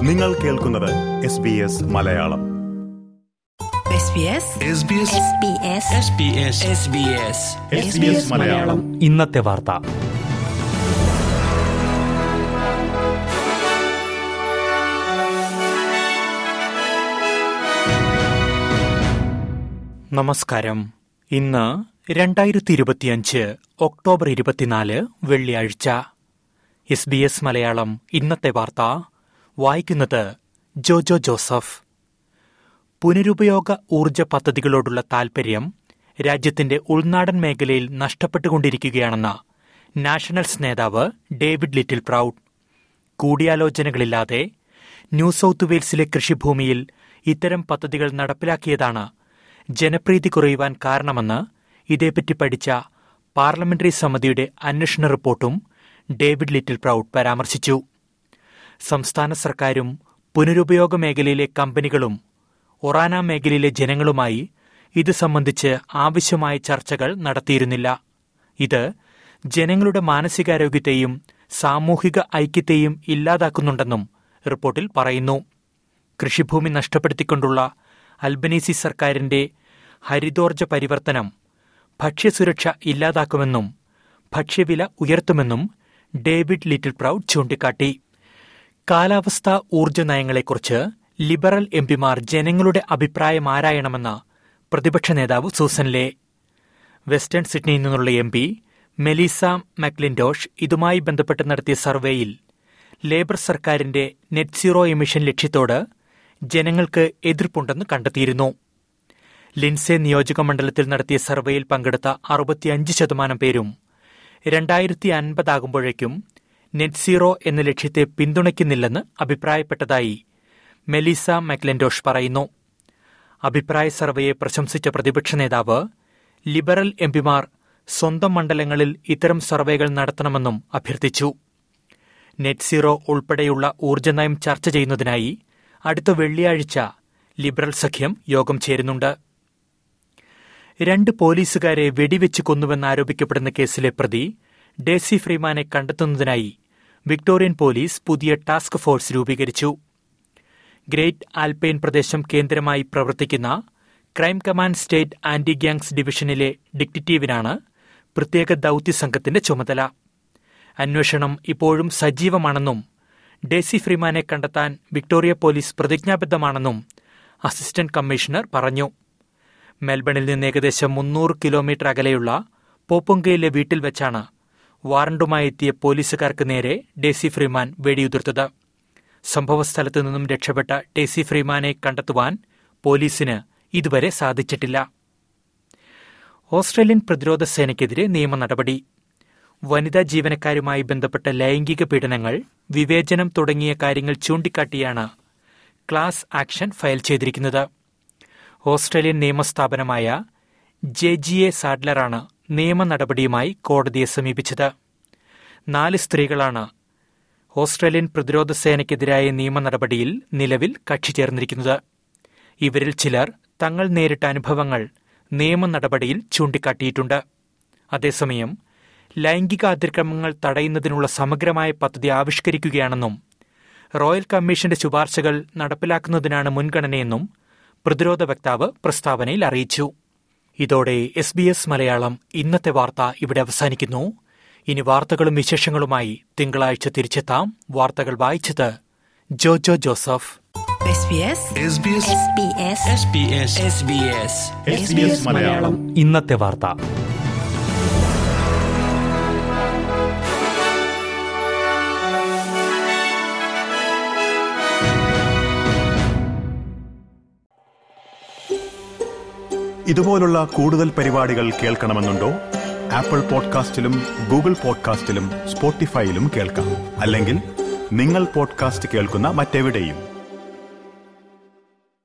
നിങ്ങൾ കേൾക്കുന്നത് S B S Malayalam SBS Malayalam ഇന്നത്തെ വാർത്ത നമസ്കാരം ഇന്ന് രണ്ടായിരത്തി ഇരുപത്തിയഞ്ച് ഒക്ടോബർ ഇരുപത്തിനാല് വെള്ളിയാഴ്ച എസ് ബി എസ് മലയാളം ഇന്നത്തെ വാർത്ത വായിക്കുന്നത് ജോജോ ജോസഫ് പുനരുപയോഗ ഊർജ പദ്ധതികളോടുള്ള താൽപര്യം രാജ്യത്തിന്റെ ഉൾനാടൻ മേഖലയിൽ നഷ്ടപ്പെട്ടുകൊണ്ടിരിക്കുകയാണെന്ന് നാഷണൽസ് നേതാവ് ഡേവിഡ് ലിറ്റിൽ പ്രൌഡ് കൂടിയാലോചനകളില്ലാതെ ന്യൂ സൌത്ത് വെയിൽസിലെ കൃഷിഭൂമിയിൽ ഇത്തരം പദ്ധതികൾ നടപ്പിലാക്കിയതാണ് ജനപ്രീതി കുറയുവാൻ കാരണമെന്ന് ഇതേപ്പറ്റി പഠിച്ച പാർലമെന്ററി സമിതിയുടെ അന്വേഷണ റിപ്പോർട്ടും ഡേവിഡ് ലിറ്റിൽ പ്രൌഡ് പരാമർശിച്ചു സംസ്ഥാന സർക്കാരും പുനരുപയോഗ മേഖലയിലെ കമ്പനികളും ഒറാന മേഖലയിലെ ജനങ്ങളുമായി ഇത് സംബന്ധിച്ച് ആവശ്യമായ ചർച്ചകൾ നടത്തിയിരുന്നില്ല ഇത് ജനങ്ങളുടെ മാനസികാരോഗ്യത്തെയും സാമൂഹിക ഐക്യത്തെയും ഇല്ലാതാക്കുന്നുണ്ടെന്നും റിപ്പോർട്ടിൽ പറയുന്നു കൃഷിഭൂമി നഷ്ടപ്പെടുത്തിക്കൊണ്ടുള്ള അൽബനീസി സർക്കാരിന്റെ ഹരിതോർജ പരിവർത്തനം ഭക്ഷ്യസുരക്ഷ ഇല്ലാതാക്കുമെന്നും ഭക്ഷ്യവില ഉയർത്തുമെന്നും ഡേവിഡ് ലിറ്റിൽ പ്രൌഡ് ചൂണ്ടിക്കാട്ടി കാലാവസ്ഥാ ഊർജ്ജ നയങ്ങളെക്കുറിച്ച് ലിബറൽ എംപിമാർ ജനങ്ങളുടെ അഭിപ്രായം ആരായണമെന്ന് പ്രതിപക്ഷ നേതാവ് സൂസൻ ലേ വെസ്റ്റേൺ സിഡ്നിയിൽ നിന്നുള്ള എം പി മെലീസ മക്ലിൻഡോഷ് ഇതുമായി ബന്ധപ്പെട്ട് നടത്തിയ സർവേയിൽ ലേബർ സർക്കാരിന്റെ നെറ്റ് സീറോ എമിഷൻ ലക്ഷ്യത്തോട് ജനങ്ങൾക്ക് എതിർപ്പുണ്ടെന്ന് കണ്ടെത്തിയിരുന്നു ലിൻസെ നിയോജക മണ്ഡലത്തിൽ നടത്തിയ സർവേയിൽ പങ്കെടുത്ത അറുപത്തിയഞ്ച് ശതമാനം പേരും രണ്ടായിരത്തി അൻപതാകുമ്പോഴേക്കും നെറ്റ് സീറോ എന്ന ലക്ഷ്യത്തെ പിന്തുണയ്ക്കുന്നില്ലെന്ന് അഭിപ്രായപ്പെട്ടതായി മെലീസ മക്ലെൻഡോഷ് പറയുന്നു അഭിപ്രായ സർവേയെ പ്രശംസിച്ച പ്രതിപക്ഷ നേതാവ് ലിബറൽ എംപിമാർ സ്വന്തം മണ്ഡലങ്ങളിൽ ഇത്തരം സർവേകൾ നടത്തണമെന്നും അഭ്യർത്ഥിച്ചു നെറ്റ് സീറോ ഉൾപ്പെടെയുള്ള ഊർജ്ജനയം ചർച്ച ചെയ്യുന്നതിനായി അടുത്ത വെള്ളിയാഴ്ച ലിബറൽ സഖ്യം യോഗം ചേരുന്നുണ്ട് രണ്ട് പോലീസുകാരെ വെടിവെച്ച് കൊന്നുവെന്നാരോപിക്കപ്പെടുന്ന കേസിലെ പ്രതി ഡേസി ഫ്രീമാനെ കണ്ടെത്തുന്നതിനായി വിക്ടോറിയൻ പോലീസ് പുതിയ ടാസ്ക് ഫോഴ്സ് രൂപീകരിച്ചു ഗ്രേറ്റ് ആൽപൈൻ പ്രദേശം കേന്ദ്രമായി പ്രവർത്തിക്കുന്ന crime command state anti gangs ഡിവിഷനിലെ ഡിക്റ്റേറ്റീവിനാണ് പ്രത്യേക ദൌത്യ സംഘത്തിന്റെ ചുമതല അന്വേഷണം ഇപ്പോഴും സജീവമാണെന്നും ഡേസി ഫ്രീമാനെ കണ്ടെത്താൻ വിക്ടോറിയ പോലീസ് പ്രതിജ്ഞാബദ്ധമാണെന്നും അസിസ്റ്റന്റ് കമ്മീഷണർ പറഞ്ഞു മെൽബണിൽ നിന്ന് ഏകദേശം മുന്നൂറ് കിലോമീറ്റർ അകലെയുള്ള പോപ്പൊങ്കയിലെ വീട്ടിൽ വെച്ചാണ് വാറണ്ടുമായി എത്തിയ പോലീസുകാർക്ക് നേരെ ഡേസി ഫ്രീമാൻ വെടിയുതിർത്തത് സംഭവസ്ഥലത്ത് നിന്നും രക്ഷപ്പെട്ട ഡേസി ഫ്രീമാനെ കണ്ടെത്തുവാൻ പോലീസിന് ഇതുവരെ സാധിച്ചിട്ടില്ല ഓസ്ട്രേലിയൻ പ്രതിരോധ സേനയ്ക്കെതിരെ നിയമ നടപടി വനിതാ ജീവനക്കാരുമായി ബന്ധപ്പെട്ട ലൈംഗിക പീഡനങ്ങൾ വിവേചനം തുടങ്ങിയ കാര്യങ്ങൾ ചൂണ്ടിക്കാട്ടിയാണ് ക്ലാസ് ആക്ഷൻ ഫയൽ ചെയ്തിരിക്കുന്നത് ഓസ്ട്രേലിയൻ നിയമസ്ഥാപനമായ ജെ ജി എ സാഡ്ലറാണ് നിയമ നടപടിയുമായി കോടതിയെ സമീപിച്ചത് നാല് സ്ത്രീകളാണ് ഓസ്ട്രേലിയൻ പ്രതിരോധ സേനയ്ക്കെതിരായ നിയമ നടപടിയിൽ നിലവിൽ കക്ഷി ചേർന്നിരിക്കുന്നത് ഇവരിൽ ചിലർ തങ്ങൾ നേരിട്ട അനുഭവങ്ങൾ നിയമ നടപടിയിൽ ചൂണ്ടിക്കാട്ടിയിട്ടുണ്ട് അതേസമയം ലൈംഗിക അതിക്രമങ്ങൾ തടയുന്നതിനുള്ള സമഗ്രമായ പദ്ധതി ആവിഷ്കരിക്കുകയാണെന്നും റോയൽ കമ്മീഷന്റെ ശുപാർശകൾ നടപ്പിലാക്കുന്നതിനാണ് മുൻഗണനയെന്നും പ്രതിരോധ വക്താവ് പ്രസ്താവനയിൽ അറിയിച്ചു ഇതോടെ എസ് ബി എസ് മലയാളം ഇന്നത്തെ വാർത്ത ഇവിടെ അവസാനിക്കുന്നു ഇനി വാർത്തകളും വിശേഷങ്ങളുമായി തിങ്കളാഴ്ച തിരിച്ചെത്താം വാർത്തകൾ വായിച്ചത് ജോജോ ജോസഫ് SBS മലയാളം ഇന്നത്തെ വാർത്ത ഇതുപോലുള്ള കൂടുതൽ പരിപാടികൾ കേൾക്കണമെന്നുണ്ടോ ആപ്പിൾ പോഡ്കാസ്റ്റിലും ഗൂഗിൾ പോഡ്കാസ്റ്റിലും സ്പോട്ടിഫൈയിലും കേൾക്കാം അല്ലെങ്കിൽ നിങ്ങൾ പോഡ്കാസ്റ്റ് കേൾക്കുന്ന മറ്റെവിടെയും